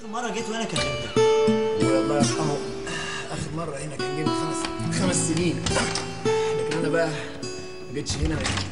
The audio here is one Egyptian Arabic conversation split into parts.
اخر مره جيت وانا كلمتك والله يرحمه اخر مره هنا كان جه من خمس خمس سنين لكن انا بقى ما جيتش هنا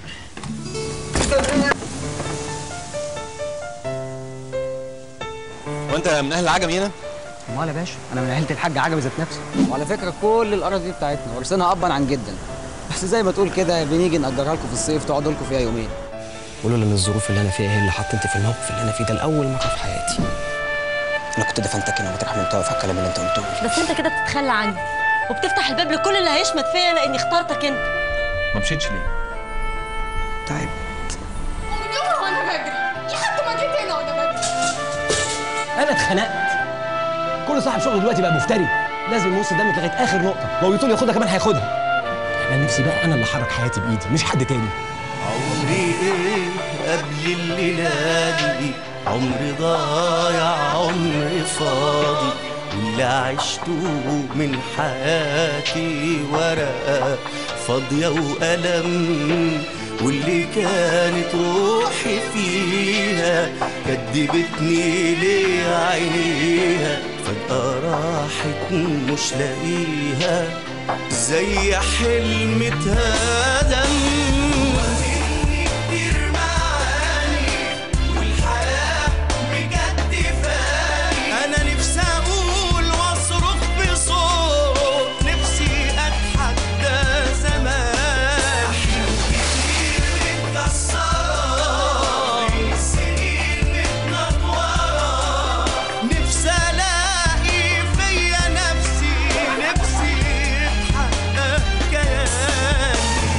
وانت من اهل العجم هنا؟ امال يا باشا انا من عيله الحاج عجمي ذات نفسه وعلى فكره كل الاراضي دي بتاعتنا ورثناها ابا عن جدا بس زي ما تقول كده بنيجي نأجرها لكم في الصيف تقعدوا لكم فيها يومين ولولا ان الظروف اللي انا فيها هي اللي حطتني في الموقف اللي انا فيه ده لاول مره في حياتي انا كنت دفنتك هنا مطرح ما انت واقف على الكلام اللي انت قلته لي بس انت كده بتتخلى عني وبتفتح الباب لكل اللي هيشمت فيا لاني اخترتك انت ما مشيتش ليه؟ تعب ومن يومها وانا بجري لحد ما جيت هنا وانا بجري انا اتخنقت كل صاحب شغل دلوقتي بقى مفتري لازم يبص قدامك لغايه اخر نقطه لو يطول ياخدها كمان هياخدها انا نفسي بقى انا اللي احرك حياتي بايدي مش حد تاني عمري ايه قبل الليلة دي عمري ضايع عمري فاضي واللي عشته من حياتي ورقة فاضية وألم واللي كانت روحي فيها كدبتني ليه عينيها فجأة راحت مش لاقيها زي حلم اتهدم كتير معاني والحياة بجد فاني أنا نفسي أقول وأصرخ بصوت نفسي أتحدى زمان كتير متكسرة السنين متنطورة نفسي ألاقي فيا نفسي نفسي اتحقق كياني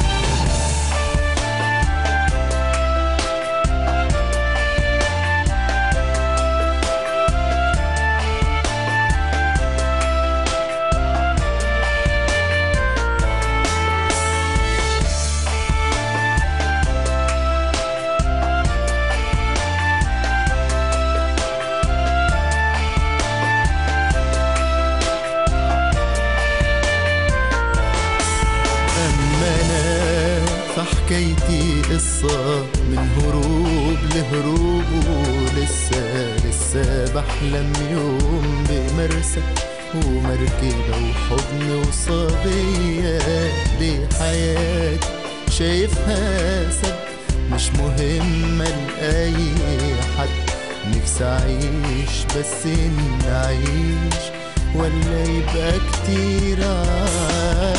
أما أنا فحكايتي قصة من هروب لهروب ولسه لسه بحلم يوم بمرسى ومركبة وحضن وصبية دي حياتي شايفها سد مش مهمة لأي حد نفسي أعيش بس إن أعيش ولا يبقى كتير عليا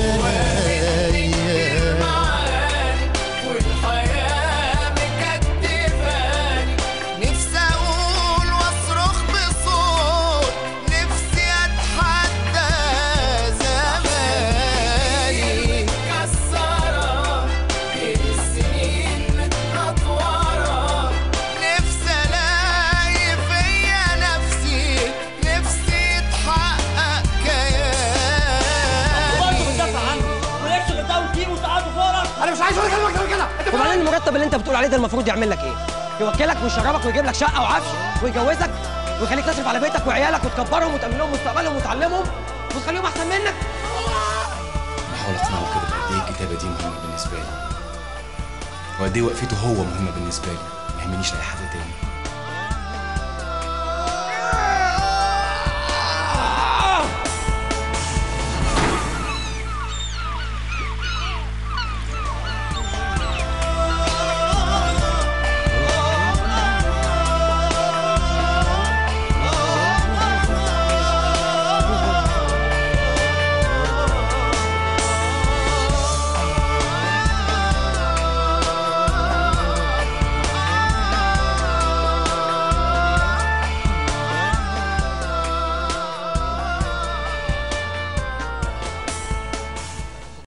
والحياة مكتفاني نفسي أقول وأصرخ بصوت نفسي أتحدى زماني مكسرة السنين متنطورة نفسي ألاقي فيا نفسي نفسي يتحقق كياني برضه بتدافع عني ولكش غدا وتجيب وتقعدوا فورا انا مش عايز اقول كلمه اكتر من كده انت وبعدين المرتب اللي انت بتقول عليه ده المفروض يعمل لك ايه يوكلك ويشربك ويجيب لك شقه وعفش ويجوزك ويخليك تصرف على بيتك وعيالك وتكبرهم وتامن لهم مستقبلهم وتعلمهم وتخليهم احسن منك بحاول اقنعه كده بقد ايه الكتابه دي مهمه بالنسبه لي وقد ايه وقفته هو مهمه بالنسبه لي ما يهمنيش اي حد تاني